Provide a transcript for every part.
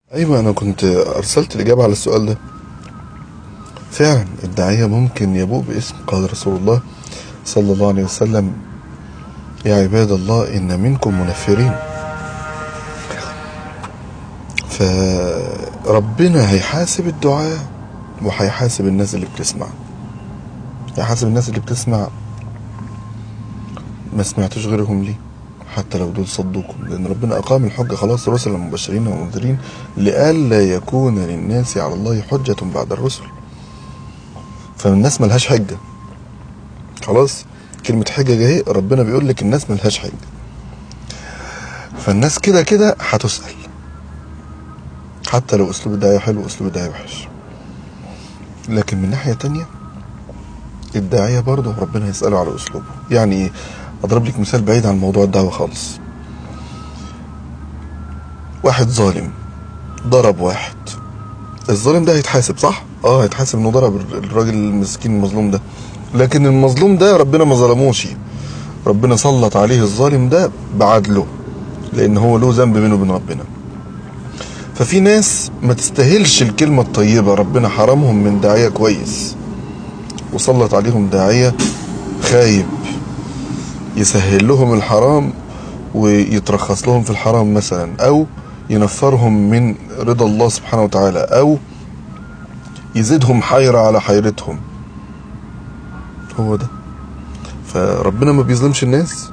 ايوه انا كنت ارسلت الاجابه على السؤال ده فعلا الداعيه ممكن يبوء باسم قال رسول الله صلى الله عليه وسلم يا عباد الله ان منكم منفرين فربنا هيحاسب الدعاء وهيحاسب الناس اللي بتسمع هيحاسب الناس اللي بتسمع ما سمعتوش غيرهم ليه حتى لو دول صدوكم لان ربنا اقام الحجه خلاص رسلا مبشرين ومنذرين لئلا يكون للناس على الله حجه بعد الرسل فالناس ملهاش حجه خلاص كلمه حجه اهي ربنا بيقول لك الناس ملهاش حجه فالناس كده كده هتسال حتى لو اسلوب الداعيه حلو واسلوب الداعيه وحش لكن من ناحيه تانية الداعيه برضه ربنا هيساله على اسلوبه يعني ايه اضرب لك مثال بعيد عن موضوع الدعوه خالص واحد ظالم ضرب واحد الظالم ده هيتحاسب صح اه هيتحاسب انه ضرب الراجل المسكين المظلوم ده لكن المظلوم ده ربنا ما ظلموش ربنا سلط عليه الظالم ده بعدله لان هو له ذنب بينه وبين ربنا ففي ناس ما تستاهلش الكلمة الطيبة ربنا حرمهم من داعية كويس وسلط عليهم داعية خايب يسهل لهم الحرام ويترخص لهم في الحرام مثلا او ينفرهم من رضا الله سبحانه وتعالى او يزيدهم حيرة على حيرتهم هو ده فربنا ما بيظلمش الناس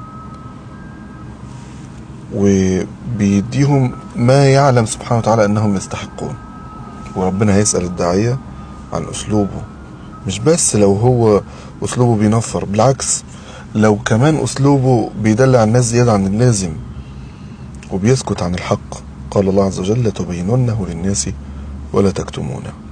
وبيديهم ما يعلم سبحانه وتعالى انهم يستحقون وربنا هيسأل الداعية عن اسلوبه مش بس لو هو اسلوبه بينفر بالعكس لو كمان اسلوبه بيدلع الناس زيادة عن اللازم وبيسكت عن الحق قال الله عز وجل تبيننه للناس ولا تكتمونه